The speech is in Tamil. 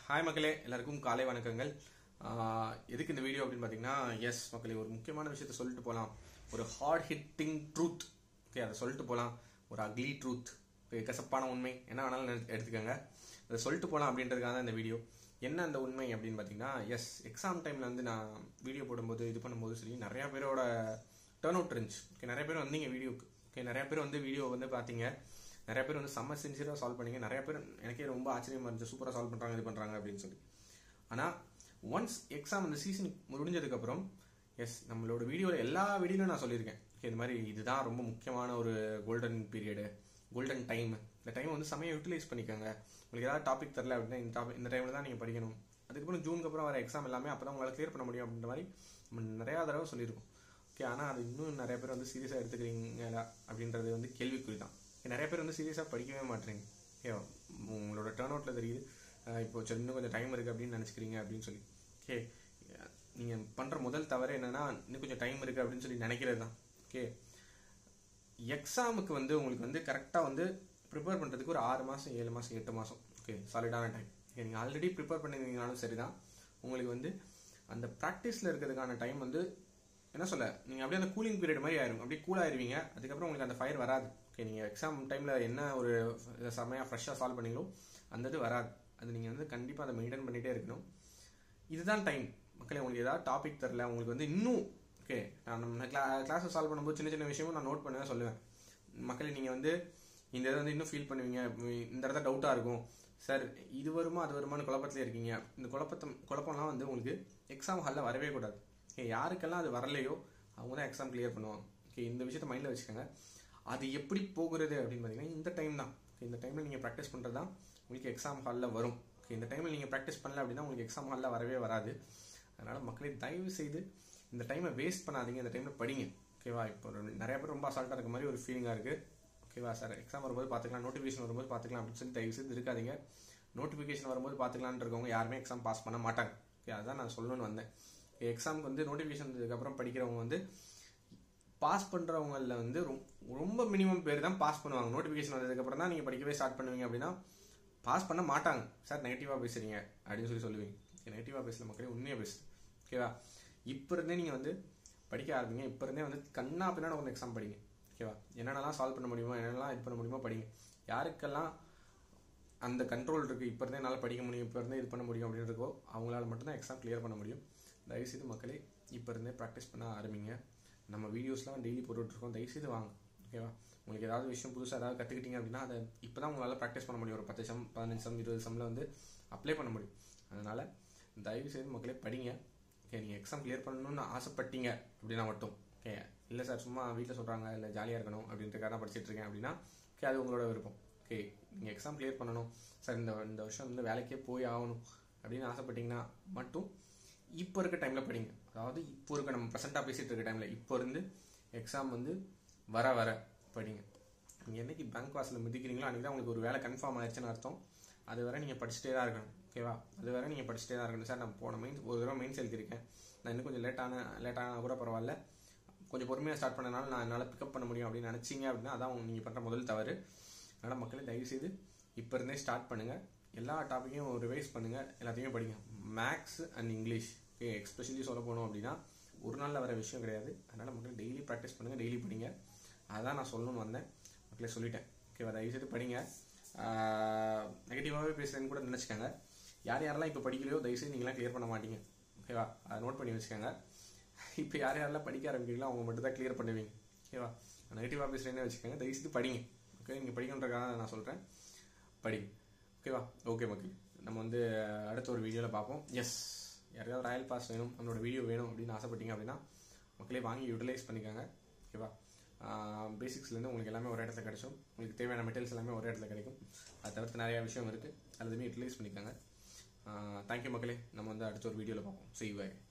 ஹாய் மக்களே எல்லாருக்கும் காலை வணக்கங்கள் ஆஹ் எதுக்கு இந்த வீடியோ அப்படின்னு பார்த்தீங்கன்னா எஸ் மக்களே ஒரு முக்கியமான விஷயத்த சொல்லிட்டு போகலாம் ஒரு ஹார்ட் ஹிட்டிங் ட்ரூத் ஓகே அதை சொல்லிட்டு போகலாம் ஒரு அக்லி ட்ரூத் கசப்பான உண்மை என்ன வேணாலும் நினை- எடுத்துக்கோங்க அதை சொல்லிட்டு போகலாம் அப்படின்றதுக்காக தான் இந்த வீடியோ என்ன அந்த உண்மை அப்படின்னு பார்த்தீங்கன்னா எஸ் எக்ஸாம் டைமில் வந்து நான் வீடியோ போடும்போது இது பண்ணும்போது சரி நிறையா பேரோட டேர்ன் அவுட் இருந்துச்சு ஓகே நிறைய பேர் வந்தீங்க வீடியோக்கு ஓகே நிறைய பேர் வந்து வீடியோ வந்து பார்த்தீங்க நிறைய பேர் வந்து செம்ம சின்சியராக சால்வ் பண்ணீங்க நிறைய பேர் எனக்கே ரொம்ப ஆச்சரியமா இருந்துச்சு சூப்பராக சால்வ் பண்ணுறாங்க இது பண்ணுறாங்க அப்படின்னு சொல்லி ஆனால் ஒன்ஸ் எக்ஸாம் அந்த சீசன் முடிஞ்சதுக்கப்புறம் எஸ் நம்மளோட வீடியோவில் எல்லா வீடியோலையும் நான் சொல்லியிருக்கேன் Okay, இந்த மாதிரி இதுதான் ரொம்ப முக்கியமான ஒரு கோல்டன் பீரியடு கோல்டன் டைம் இந்த டைம் வந்து செமையாக யூட்டிலைஸ் பண்ணிக்கோங்க உங்களுக்கு ஏதாவது டாபிக் தரல அப்படின்னா இந்த டாபிக் இந்த டைமில் தான் நீங்கள் படிக்கணும் அதுக்கப்புறம் ஜூனுக்கு அப்புறம் வர எக்ஸாம் எல்லாமே அப்போ தான் உங்களால் கிளியர் பண்ண முடியும் அப்படின்ற மாதிரி நம்ம நிறையா தடவை சொல்லியிருக்கோம் ஓகே ஆனால் அது இன்னும் நிறைய பேர் வந்து சீரியஸாக எடுத்துக்கிறீங்களா அப்படின்றது வந்து கேள்விக்குறி தான் நிறைய பேர் வந்து சீரியஸாக படிக்கவே மாட்டேறீங்க ஓகே உங்களோட டேர்ன் அவுட்டில் தெரியுது அஹ் இப்போ சரி இன்னும் கொஞ்சம் டைம் இருக்குது அப்படின்னு நினச்சிக்கிறீங்க அப்படின்னு சொல்லி ஓகே நீங்கள் பண்ணுற முதல் தவறு என்னன்னா இன்னும் கொஞ்சம் டைம் இருக்குது அப்படின்னு சொல்லி நினைக்கிறது தான் ஓகே எக்ஸாமுக்கு வந்து உங்களுக்கு வந்து கரெக்டாக வந்து ப்ரிப்பேர் பண்ணுறதுக்கு ஒரு ஆறு மாதம் ஏழு மாதம் எட்டு மாதம் ஓகே சாலிடான டைம் ஓகே நீங்கள் ஆல்ரெடி ப்ரிப்பேர் பண்ணிருந்தீங்கனாலும் சரி தான் உங்களுக்கு வந்து அந்த ப்ராக்டிஸில் இருக்கிறதுக்கான டைம் வந்து என்ன சொல்ல நீங்கள் அப்படியே அந்த கூலிங் பீரியட் மாதிரி ஆயிரும் அப்படியே கூல் ஆயிருவீங்க அதுக்கப்புறம் உங்களுக்கு அந்த ஃபயர் வராது ஓகே நீங்கள் எக்ஸாம் டைமில் என்ன ஒரு செமையாக ஃப்ரெஷ்ஷாக சால்வ் பண்ணீங்களோ அந்த இது வராது அது நீங்கள் வந்து கண்டிப்பாக அதை மெயின்டைன் பண்ணிகிட்டே இருக்கணும் இதுதான் டைம் மக்களே உங்களுக்கு ஏதாவது டாபிக் தரல உங்களுக்கு வந்து இன்னும் ஓகே நான் நம்ம கிளா கிளாஸை சால்வ் பண்ணும்போது சின்ன சின்ன விஷயமும் நான் நோட் பண்ண சொல்லுவேன் மக்களே நீங்கள் வந்து இந்த இதை வந்து இன்னும் ஃபீல் பண்ணுவீங்க இந்த இடத்துல டவுட்டாக இருக்கும் சார் இது வருமா அது வருமான்னு குழப்பத்திலே இருக்கீங்க இந்த குழப்பத்தை குழப்பம்லாம் வந்து உங்களுக்கு எக்ஸாம் ஹாலில் வரவே கூடாது ஓகே யாருக்கெல்லாம் அது வரலையோ அவங்க தான் எக்ஸாம் கிளியர் பண்ணுவாங்க ஓகே இந்த விஷயத்த மைண்டில் வச்சுக்கோங்க அது எப்படி போகிறது அப்படின்னு பார்த்தீங்கன்னா இந்த டைம் தான் Okay, இந்த டைமில் நீங்கள் ப்ராக்டிஸ் பண்ணுறது தான் உங்களுக்கு எக்ஸாம் ஹாலில் வரும் ஓகே இந்த டைமில் நீங்கள் ப்ராக்டிஸ் பண்ணல அப்படின்னா உங்களுக்கு எக்ஸாம் ஹாலில் வரவே வராது அதனால் மக்களே தயவு செய்து இந்த டைமை வேஸ்ட் பண்ணாதீங்க இந்த டைமில் படிங்க ஓகேவா இப்போ ஒரு- நிறைய பேர் ரொம்ப அசால்ட்டாக இருக்க மாதிரி ஒரு ஃபீலிங்காக இருக்குது ஓகேவா சார் எக்ஸாம் வரும்போது பார்த்துக்கலாம் நோட்டிஃபிகேஷன் வரும்போது பார்த்துக்கலாம் அப்படின்னு சொல்லி தயவு செய்து இருக்காதீங்க நோட்டிஃபிகேஷன் வரும்போது பார்த்துக்கலான்னு இருக்கவங்க யாருமே எக்ஸாம் பாஸ் பண்ண மாட்டாங்க ஓகே அதுதான் நான் சொல்லணும்னு வந்தேன் எக்ஸாமுக்கு வந்து நோட்டிஃபிகேஷன் அப்புறம் படிக்கிறவங்க வந்து பாஸ் பண்ணுறவங்கள வந்து ரொம்- ரொம்ப மினிமம் பேர் தான் பாஸ் பண்ணுவாங்க நோட்டிஃபிகேஷன் வந்ததுக்கப்புறம் தான் நீங்கள் படிக்கவே ஸ்டார்ட் பண்ணுவீங்க அப்படின்னா பாஸ் பண்ண மாட்டாங்க சார் நெகட்டிவாக பேசுறீங்க அப்படின்னு சொல்லி சொல்லுவீங்க நெகட்டிவாக பேசல மக்களே உண்மையாக பேசு ஓகேவா இப்போ இருந்தே நீங்கள் வந்து படிக்க ஆரம்பிங்க இப்போ இருந்தே வந்து கண்ணா பின்னாடி வந்து எக்ஸாம் படிங்க ஓகேவா என்னென்னலாம் சால்வ் பண்ண முடியுமோ என்னென்னலாம் இது பண்ண முடியுமோ படிங்க யாருக்கெல்லாம் அந்த கண்ட்ரோல் இருக்குது இப்போ இருந்தே என்னால் படிக்க முடியும் இப்போ இருந்தே இது பண்ண முடியும் அப்படின்னு இருக்கோ அவங்களால மட்டும்தான் எக்ஸாம் கிளியர் பண்ண முடியும் தயவுசெய்து மக்களே இப்போ இருந்தே ப்ராக்டிஸ் பண்ண ஆரம்பிங்க நம்ம வீடியோஸ்லாம் டெய்லி போட்டுட்ருக்கோம் தயவுசெய்து வாங்க ஓகேவா உங்களுக்கு ஏதாவது விஷயம் புதுசாக ஏதாவது கற்றுக்கிட்டீங்க அப்படின்னா அதை இப்போ தான் உங்களால் ப்ராக்டிஸ் பண்ண முடியும் ஒரு பத்து சம் பதினஞ்சு சம் இருபது சம்மில் வந்து அப்ளை பண்ண முடியும் அதனால் தயவு செய்து மக்களே படிங்க ஓகே நீங்கள் எக்ஸாம் கிளியர் பண்ணணும்னு ஆசைப்பட்டீங்க அப்படின்னா மட்டும் ஓகே இல்லை சார் சும்மா வீட்டில் சொல்கிறாங்க இல்லை ஜாலியாக இருக்கணும் அப்படின்றக்காக தான் படிச்சிட்டு இருக்கேன் அப்படின்னா ஓகே அது உங்களோட விருப்பம் ஓகே நீங்கள் எக்ஸாம் கிளியர் பண்ணணும் சார் இந்த இந்த வருஷம் வந்து வேலைக்கே போய் ஆகணும் அப்படின்னு ஆசைப்பட்டீங்கன்னா மட்டும் இப்போ இருக்க டைமில் படிங்க அதாவது இப்போ இருக்க நம்ம ப்ரெசென்ட்டாக பேசிகிட்டு இருக்க டைமில் இப்போ இருந்து எக்ஸாம் வந்து வர வர படிங்க நீங்கள் என்னைக்கு பேங்க் வாசலில் மிதிக்கிறீங்களோ அன்றைக்கி தான் உங்களுக்கு ஒரு வேலை கன்ஃபார்ம் ஆயிடுச்சுன்னு அர்த்தம் அது வரை நீங்கள் படிச்சுட்டே தான் இருக்கணும் ஓகேவா அது வரை நீங்கள் படிச்சுட்டே தான் இருக்கணும் சார் நான் போன மெயின்ஸ் ஒரு தடவை மெயின்ஸ் எழுதியிருக்கேன் நான் இன்னும் கொஞ்சம் லேட்டான லேட்டான கூட பரவாயில்ல கொஞ்சம் பொறுமையாக ஸ்டார்ட் பண்ணனால நான் என்னால் பிக்கப் பண்ண முடியும் அப்படின்னு நினச்சிங்க அப்படின்னா அதான் நீங்கள் பண்ணுற முதல் தவறு அதனால் மக்களே தயவுசெய்து இப்போ இருந்தே ஸ்டார்ட் பண்ணுங்கள் எல்லா டாப்பிக்கையும் ரிவைஸ் பண்ணுங்கள் எல்லாத்தையுமே படிங்க maths and English okay especially சொல்ல போனோம் அப்படின்னா ஒரு நாளில் வர விஷயம் கிடையாது அதனால் மக்கள் டெய்லி ப்ராக்டிஸ் பண்ணுங்கள் டெய்லி படிங்க அதான் நான் சொல்லணும்னு வந்தேன் மக்களே சொல்லிட்டேன் ஓகேவா தயவுசெய்து படிங்க நெகட்டிவாகவே பேசுகிறேன்னு கூட நினச்சிக்கோங்க யார் யாரெல்லாம் இப்போ படிக்கலையோ தயவுசெய்து நீங்களாம் கிளியர் பண்ண மாட்டீங்க ஓகேவா அதை நோட் பண்ணி வச்சுக்கோங்க இப்போ யார் யாரெல்லாம் படிக்க ஆரம்பிக்கிறீங்களோ அவங்க மட்டும் தான் கிளியர் பண்ணுவீங்க ஓகேவா நெகட்டிவாக பேசுகிறேன்னு வச்சுக்கோங்க தயவுசெய்து படிங்க ஓகே நீங்கள் படிக்கணுன்றக்காக நான் சொல்கிறேன் படிங்க ஓகேவா ஓகே மக்கள் நம்ம வந்து அடுத்த ஒரு வீடியோவில் பார்ப்போம் எஸ் யாருக்காவது ராயல் பாஸ் வேணும் நம்மளோட வீடியோ வேணும் அப்படின்னு ஆசைப்பட்டீங்க அப்படின்னா மக்களே வாங்கி யூட்டிலைஸ் பண்ணிக்கோங்க ஓகேவா பேசிக்ஸ்லேருந்து உங்களுக்கு எல்லாமே ஒரு இடத்துல கிடைக்கும் உங்களுக்கு தேவையான மெட்டீரியல்ஸ் எல்லாமே ஒரு இடத்துல கிடைக்கும் அதை தவிர்த்து நிறையா விஷயம் இருக்குது எல்லாத்தையுமே யூட்டிலைஸ் பண்ணிக்கோங்க தேங்க்யூ மக்களே நம்ம வந்து அடுத்த ஒரு வீடியோவில் பார்ப்போம் செய்வாய்